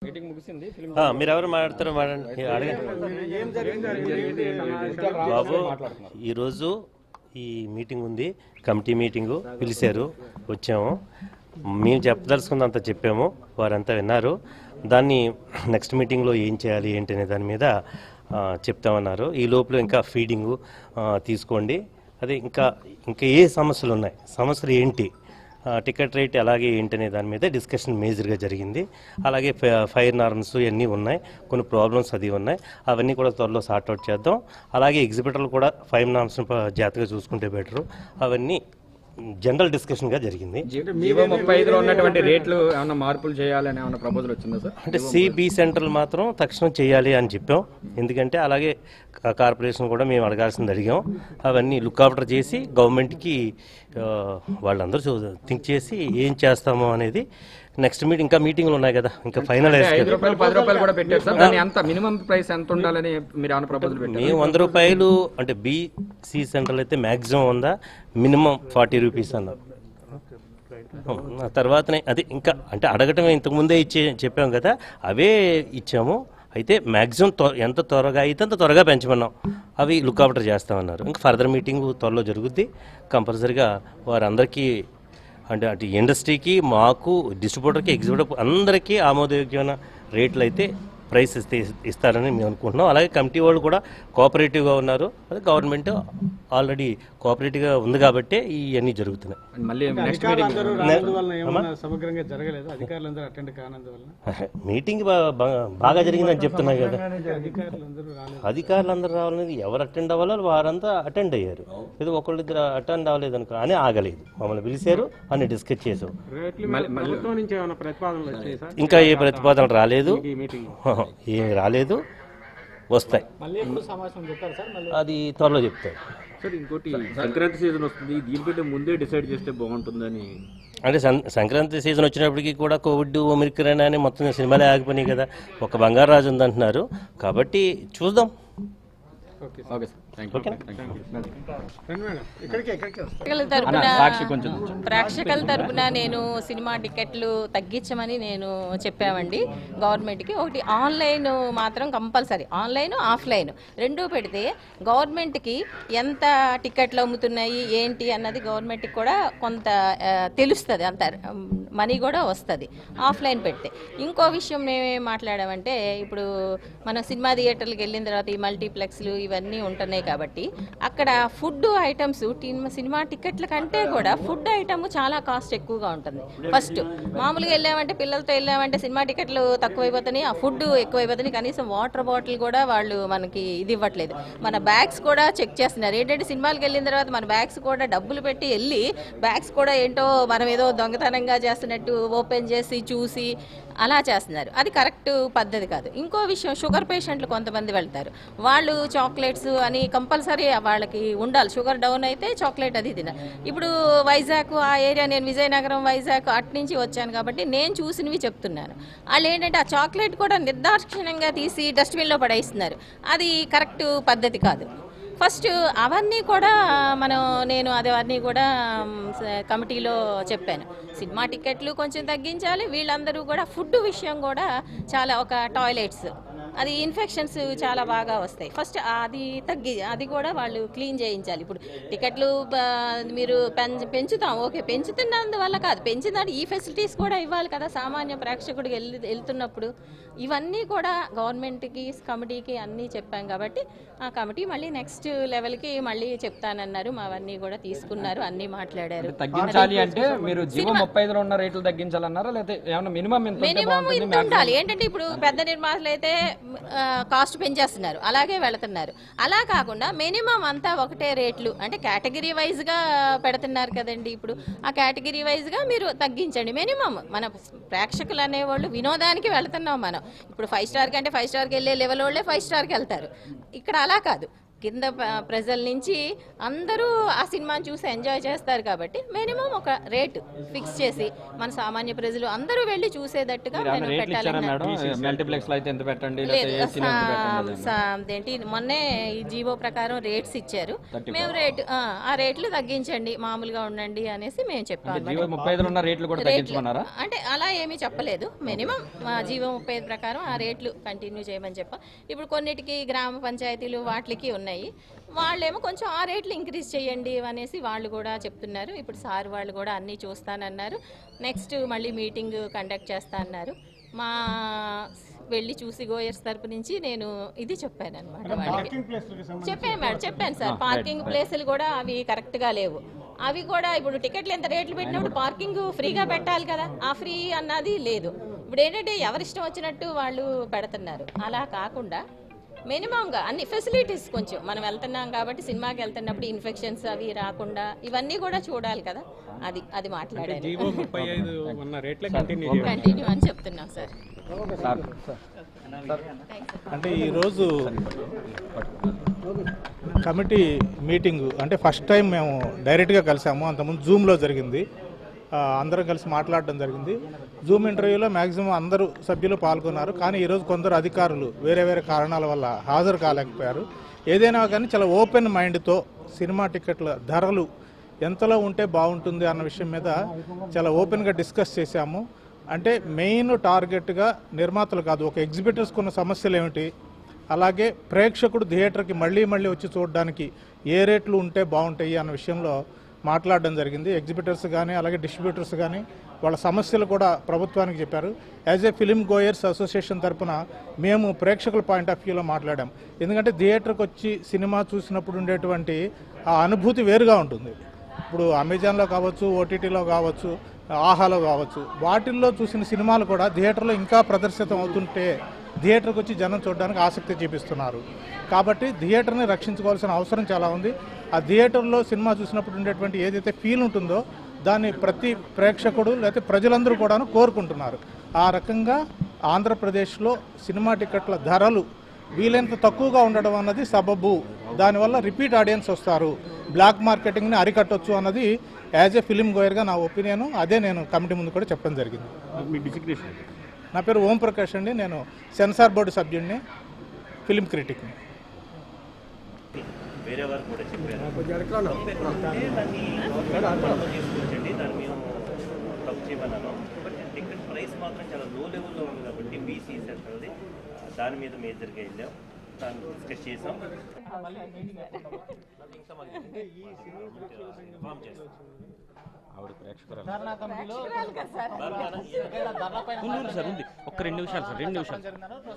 meeting ముగిసింది film ఆ, మీరు ఎవరు మాట్లాడతారో మాట్లాడండి అడగండి బాబు ఈరోజు ఈ మీటింగ్ ఉంది కమిటీ మీటింగు పిలిచారు వచ్చాము మేము చెప్పదలుచుకున్నంత చెప్పాము వారంతా విన్నారు దాన్ని నెక్స్ట్ మీటింగ్లో ఏం చేయాలి ఏంటి అనే దాని మీద ఆ, చెప్తామన్నారు ఈ లోపల ఇంకా ఫీడింగు ఆ, తీసుకోండి అదే ఇంకా ఇంకా ఏ సమస్యలు ఉన్నాయి సమస్యలు ఏంటి ఆ, టికెట్ రేట్ అలాగే ఏంటనే దాని మీద డిస్కషన్ మేజర్గా జరిగింది అలాగే ఫ- ఫైర్ నార్మ్స్ ఇవన్నీ ఉన్నాయి కొన్ని ప్రాబ్లమ్స్ అది ఉన్నాయి అవన్నీ కూడా త్వరలో సార్ట్అవుట్ చేద్దాం అలాగే ఎగ్జిబిటర్లు కూడా ఫైవ్ నార్మ్స్ జాగ్రత్తగా చూసుకుంటే బెటరు అవన్నీ జనరల్ డిస్కషన్గా జరిగింది జీవో ముప్పై ఐదులో ఉన్నటువంటి రేట్లు ఏమైనా మార్పులు చేయాలని ఏమైనా ప్రపోజల్ వచ్చిందా సార్ అంటే సిబి సెంటర్లు మాత్రం తక్షణం చేయాలి అని చెప్పాం ఎందుకంటే అలాగే కా- కార్పొరేషన్ కూడా మేము అడగాల్సింది అడిగాం అవన్నీ లుక్ ఆఫ్టర్ చేసి గవర్నమెంట్కి ఆ, వాళ్ళందరూ చూ థింక్ చేసి ఏం చేస్తామో అనేది నెక్స్ట్ మీటింగ్ ఇంకా మీటింగ్లు ఉన్నాయి కదా ఇంకా ఫైనలైజ్ ఐదు రూపాయలు పది రూపాయలు కూడా పెట్టారు సార్ దాని ఎంత మినిమం ప్రైస్ ఎంత ఉండాలని మీరు ఏమైనా ప్రపోజల్ పెట్టారు మేము వంద రూపాయలు అంటే బీసీ సెంటర్లు అయితే మ్యాక్సిమం ఉందా మినిమం ఫార్టీ రూపీస్ అన్నారు ఆ తర్వాతనే అది ఇంకా అంటే అడగటం ఇంతకుముందే ఇచ్చే చెప్పాం కదా అవే ఇచ్చాము అయితే మ్యాక్సిమం త్వ ఎంత త్వరగా అయితే అంత త్వరగా పెంచమన్నాం అవి లుక్ ఆఫ్టర్ చేస్తామన్నారు ఇంకా ఫర్దర్ మీటింగ్ త్వరలో జరుగుద్ది కంపల్సరిగా వారందరికీ అంటే అటు ఇండస్ట్రీకి మాకు డిస్ట్రిబ్యూటర్కి ఎగ్జిబ్యూటర్ అందరికీ ఆమోదయోగ్యమైన రేట్లు అయితే ప్రైస్ ఇస్తే ఇస్తారని మేము అనుకుంటున్నాం అలాగే కమిటీ వాళ్ళు కూడా కోఆపరేటివ్గా ఉన్నారు అదే గవర్నమెంట్ ఆల్రెడీ కోఆపరేటివ్గా ఉంది కాబట్టే ఇవన్నీ జరుగుతున్నాయి మళ్ళీ నెక్స్ట్ మీటింగ్ అందరూ రానందువలన ఏమన్నా సమగ్రంగా జరగలేదు అధికారులందరూ అటెండ్ కానందువలన మీటింగ్ బా- బా- బాగా జరిగిందని చెప్తున్నారు కదా అధికారులందరూ రాలేదు అధికారులందరూ రావాలనేది ఎవరు అటెండ్ అవ్వాలో వారంతా అటెండ్ అయ్యారు ఏదో ఒకళ్ళిద్దరు అటెండ్ అవ్వలేదు అనుకో అని ఆగలేదు మమ్మల్ని పిలిచారు అని డిస్కస్ చేసాం ప్రభుత్వం నుంచి ఏమైనా ప్రతిపాదనలు వచ్చాయి సార్ ఇంకా ఏ ప్రతిపాదన రాలేదు ఈ మీటింగ్ ఏమి రాలేదు వస్తాయి మళ్ళీ ఎప్పుడు సమావేశం చెప్పారు సార్ మళ్ళీ అది త్వరలో చెప్తారు సార్ ఇంకోటి సంక్రాంతి సీజన్ వస్తుంది దీనికంటే ముందే డిసైడ్ చేస్తే బాగుంటుందని అంటే సం సంక్రాంతి సీజన్ వచ్చినప్పటికీ కూడా కోవిడ్ ఒమిక్రాన్ అని మొత్తం సినిమాలే ఆగిపోయినాయి కదా ఒక బంగారాజు ఉందంటున్నారు కాబట్టి చూద్దాం ఓకే సార్ థ్యాంక్ యూ రండి మేడం ఇక్కడికి ఎక్కడికి వస్తారు ప్రేక్షకుల తరపున సాక్షి కొంచెం ప్రేక్షకుల తరపున నేను సినిమా టికెట్లు తగ్గించమని నేను చెప్పామండి గవర్నమెంట్కి ఒకటి ఆన్లైన్ మాత్రం కంపల్సరీ ఆన్లైన్ ఆఫ్లైన్ రెండూ పెడితే గవర్నమెంట్కి ఎంత టికెట్లు అమ్ముతున్నాయి ఏంటి అన్నది గవర్నమెంట్కి కూడా కొంత ఆ, తెలుస్తుంది అంత మనీ కూడా వస్తుంది ఆఫ్లైన్ పెడితే ఇంకో విషయం మేమేం మాట్లాడామంటే ఇప్పుడు మనం సినిమా థియేటర్లకు వెళ్ళిన తర్వాత ఈ మల్టీప్లెక్స్లు ఇవన్నీ ఉంటున్నాయి కాబట్టి అక్కడ ఫుడ్ ఐటమ్స్ సినిమా టికెట్ల కంటే కూడా ఫుడ్ ఐటమ్ చాలా కాస్ట్ ఎక్కువగా ఉంటుంది ఫస్ట్ మామూలుగా వెళ్ళామంటే పిల్లలతో వెళ్ళామంటే సినిమా టికెట్లు తక్కువైపోతున్నాయి ఆ ఫుడ్ ఎక్కువైపోతున్నాయి కనీసం వాటర్ బాటిల్ కూడా వాళ్ళు మనకి ఇది ఇవ్వట్లేదు మన బ్యాగ్స్ కూడా చెక్ చేస్తున్నారు ఏంటంటే సినిమాలకు వెళ్ళిన తర్వాత మన బ్యాగ్స్ కూడా డబ్బులు పెట్టి వెళ్ళి బ్యాగ్స్ కూడా ఏంటో మనం ఏదో దొంగతనంగా చేస్తున్నట్టు ఓపెన్ చేసి చూసి అలా చేస్తున్నారు అది కరెక్ట్ పద్ధతి కాదు ఇంకో విషయం షుగర్ పేషెంట్లు కొంతమంది వెళ్తారు వాళ్ళు చాక్లెట్స్ అని కంపల్సరీ వాళ్ళకి ఉండాలి షుగర్ డౌన్ అయితే చాక్లెట్ అది తినాలి ఇప్పుడు వైజాగ్ ఆ ఏరియా నేను విజయనగరం వైజాగ్ అటు నుంచి వచ్చాను కాబట్టి నేను చూసినవి చెప్తున్నాను వాళ్ళు ఏంటంటే ఆ చాక్లెట్ కూడా నిర్దాక్షిణ్యంగా తీసి డస్ట్బిన్లో పడేస్తున్నారు అది కరెక్ట్ పద్ధతి కాదు ఫస్ట్ అవన్నీ కూడా మనం నేను అది అవన్నీ కూడా మ్, స- కమిటీలో చెప్పాను సినిమా టికెట్లు కొంచెం తగ్గించాలి వీళ్ళందరూ కూడా ఫుడ్ విషయం కూడా చాలా ఒక టాయిలెట్స్ అది ఇన్ఫెక్షన్స్ చాలా బాగా వస్తాయి ఫస్ట్ అది తగ్గి అది కూడా వాళ్ళు క్లీన్ చేయించాలి ఇప్పుడు టికెట్లు బ- మీరు పెంచ పెంచుతాం ఓకే పెంచుతున్నందువల్ల కాదు పెంచిన ఈ ఫెసిలిటీస్ కూడా ఇవ్వాలి కదా సామాన్య ప్రేక్షకుడికి వెళ్ళి వెళ్తున్నప్పుడు ఇవన్నీ కూడా గవర్నమెంట్కి కమిటీకి అన్నీ చెప్పాం కాబట్టి ఆ కమిటీ మళ్ళీ నెక్స్ట్ లెవెల్కి మళ్ళీ చెప్తానన్నారు మావన్నీ కూడా తీసుకున్నారు అన్నీ మాట్లాడారు తగ్గించాలి అంటే మీరు జీవో ముప్పై ఐదులో ఉన్న రేట్లు తగ్గించాలన్నారా లేకపోతే ఏమన్నా మినిమం ఎంత ఉంటే మినిమం బాగుంటుంది ఇంత ఉండాలి ఏంటంటే ఇప్పుడు పెద్ద నిర్మాతలు అయితే కాస్ట్ పెంచేస్తున్నారు అలాగే వెళుతున్నారు అలా కాకుండా మినిమం అంతా ఒకటే రేట్లు అంటే కేటగిరీ వైజ్ గా పెడుతున్నారు కదండి ఇప్పుడు ఆ కేటగిరీ వైజ్ గా మీరు తగ్గించండి మినిమం మన ప్రేక్షకులు అనేవాళ్ళు వినోదానికి వెళ్తున్నాం మనం ఇప్పుడు ఫైవ్ స్టార్ కంటే ఫైవ్ స్టార్కి వెళ్ళే లెవెల్ వాళ్ళే ఫైవ్ స్టార్కి వెళ్తారు ఇక్కడ అలా కాదు కింద ప- ప్రజల నుంచి అందరూ ఆ సినిమాని చూసి ఎంజాయ్ చేస్తారు కాబట్టి మినిమం ఒక రేటు ఫిక్స్ చేసి మన సామాన్య ప్రజలు అందరూ వెళ్ళి చూసేటట్టుగా మీరు ఏమైనా నేను రేట్లు ఇచ్చారా పెట్టాలని మేడం మల్టీప్లెక్స్ లో అయితే ఎంత పెట్టండి లేదు లేకపోతే ఏసీలో ఎంత పెట్టండి సా- సా- అదేంటి మొన్నే ఈ జీవో ప్రకారం రేట్స్ ఇచ్చారు మేము రేటు ఆ, ఆ రేట్లు తగ్గించండి మామూలుగా ఉండండి అనేసి మేము చెప్పాము జియో ముప్పై ఐదులో ఉన్న రేట్లు కూడా రేట్లు తగ్గించమన్నారా అంటే అలా ఏమీ చెప్పలేదు మినిమం మా జీవో ముప్పై ఐదు ప్రకారం ఆ రేట్లు కంటిన్యూ చేయమని చెప్పాం ఇప్పుడు కొన్నిటికి గ్రామ పంచాయతీలు వాటికి ఉన్నాయి వాళ్ళేమో కొంచెం ఆ రేట్లు ఇంక్రీజ్ చేయండి అనేసి వాళ్ళు కూడా చెప్తున్నారు ఇప్పుడు సార్ వాళ్ళు కూడా అన్నీ చూస్తానన్నారు నెక్స్ట్ మళ్ళీ మీటింగ్ కండక్ట్ చేస్తా అన్నారు మా వెళ్ళి చూసి గోయర్స్ తరపు నుంచి నేను ఇది చెప్పాను అనమాట వాళ్ళకి చెప్పాను మేడం చెప్పాను సార్ పార్కింగ్ ప్లేసులు కూడా అవి కరెక్ట్ గా లేవు అవి కూడా ఇప్పుడు టికెట్లు ఎంత రేట్లు పెట్టినప్పుడు పార్కింగ్ ఫ్రీగా పెట్టాలి కదా ఆ ఫ్రీ అన్నది లేదు ఇప్పుడు ఏంటంటే ఎవరిష్టం వచ్చినట్టు వాళ్ళు పెడుతున్నారు అలా కాకుండా మినిమంగా అన్ని ఫెసిలిటీస్ కొంచెం మనం వెళ్తున్నాం కాబట్టి సినిమాకి వెళ్తున్నప్పుడు ఇన్ఫెక్షన్స్ అవి రాకుండా ఇవన్నీ కూడా చూడాలి కదా అది అది మాట్లాడాను జీవో ముప్పై ఐదు ఉన్న రేట్లే కంటిన్యూ కంటిన్యూ అని చెప్తున్నాం సార్ సార్ అంటే ఈరోజు కమిటీ మీటింగ్ అంటే ఫస్ట్ టైం మేము డైరెక్ట్గా కలిసాము అంతకుముందు జూమ్లో జరిగింది ఆ, అందరం కలిసి మాట్లాడడం జరిగింది జూమ్ ఇంటర్వ్యూలో మ్యాక్సిమం అందరూ సభ్యులు పాల్గొన్నారు కానీ ఈరోజు కొందరు అధికారులు వేరే వేరే కారణాల వల్ల హాజరు కాలేకపోయారు ఏదైనా కానీ చాలా ఓపెన్ మైండ్తో సినిమా టికెట్ల ధరలు ఎంతలో ఉంటే బాగుంటుంది అన్న విషయం మీద చాలా ఓపెన్గా డిస్కస్ చేశాము అంటే మెయిన్ టార్గెట్గా నిర్మాతలు కాదు ఒక ఎగ్జిబిటర్స్కి ఉన్న సమస్యలు ఏమిటి అలాగే ప్రేక్షకుడు థియేటర్కి మళ్ళీ మళ్ళీ వచ్చి చూడడానికి ఏ రేట్లు ఉంటే బాగుంటాయి అన్న విషయంలో మాట్లాడడం జరిగింది ఎగ్జిబిటర్స్ కానీ అలాగే డిస్ట్రిబ్యూటర్స్ కానీ వాళ్ళ సమస్యలు కూడా ప్రభుత్వానికి చెప్పారు as a film goers association తరపున మేము ప్రేక్షకుల పాయింట్ ఆఫ్ వ్యూలో మాట్లాడాం ఎందుకంటే థియేటర్కి వచ్చి సినిమా చూసినప్పుడు ఉండేటువంటి ఆ అనుభూతి వేరుగా ఉంటుంది ఇప్పుడు అమెజాన్లో కావచ్చు ఓటీటీలో కావచ్చు ఆహాలో కావచ్చు వాటిల్లో చూసిన సినిమాలు కూడా థియేటర్లో ఇంకా ప్రదర్శితం అవుతుంటే థియేటర్కి వచ్చి జనం చూడడానికి ఆసక్తి చూపిస్తున్నారు కాబట్టి థియేటర్ని రక్షించుకోవాల్సిన అవసరం చాలా ఉంది ఆ థియేటర్లో సినిమా చూసినప్పుడు ఉండేటువంటి ఏదైతే ఫీల్ ఉంటుందో దాన్ని ప్రతి ప్రేక్షకుడు లేకపోతే ప్రజలందరూ కూడాను కోరుకుంటున్నారు ఆ రకంగా ఆంధ్రప్రదేశ్లో సినిమా టికెట్ల ధరలు వీలైనంత తక్కువగా ఉండడం అన్నది సబబు దానివల్ల రిపీట్ ఆడియన్స్ వస్తారు బ్లాక్ మార్కెటింగ్ని అరికట్టొచ్చు అన్నది యాజ్ ఏ ఫిలిం గోయర్గా నా ఒపీనియన్ అదే నేను కమిటీ ముందు కూడా చెప్పడం జరిగింది మీ డిసిగ్నేషన్ నా పేరు ఓం ప్రకాష్ అండి నేను సెన్సార్ బోర్డు సభ్యుడిని ఫిలిం క్రిటిక్ని వేరే వారు కూడా చెప్పారు అంటే దాన్ని గవర్నమెంట్ చేసుకోవచ్చండి దాన్ని మేము తప్పు చేయమన్నాను బట్ టికెట్ ప్రైస్ మాత్రం చాలా లో లెవెల్లో ఉంది కాబట్టి బీసీ సెంటర్ది దాని మీద మేజర్గా వెళ్ళాం దాన్ని డిస్కస్ చేసాం ఇన్ఫార్మ్ చేస్తాం ఆవిడ ప్రేక్షకురాలు దానికన్నా ఉంది సార్ ఉంది ఒక్క రెండు నిమిషాలు సార్ రెండు నిమిషాలు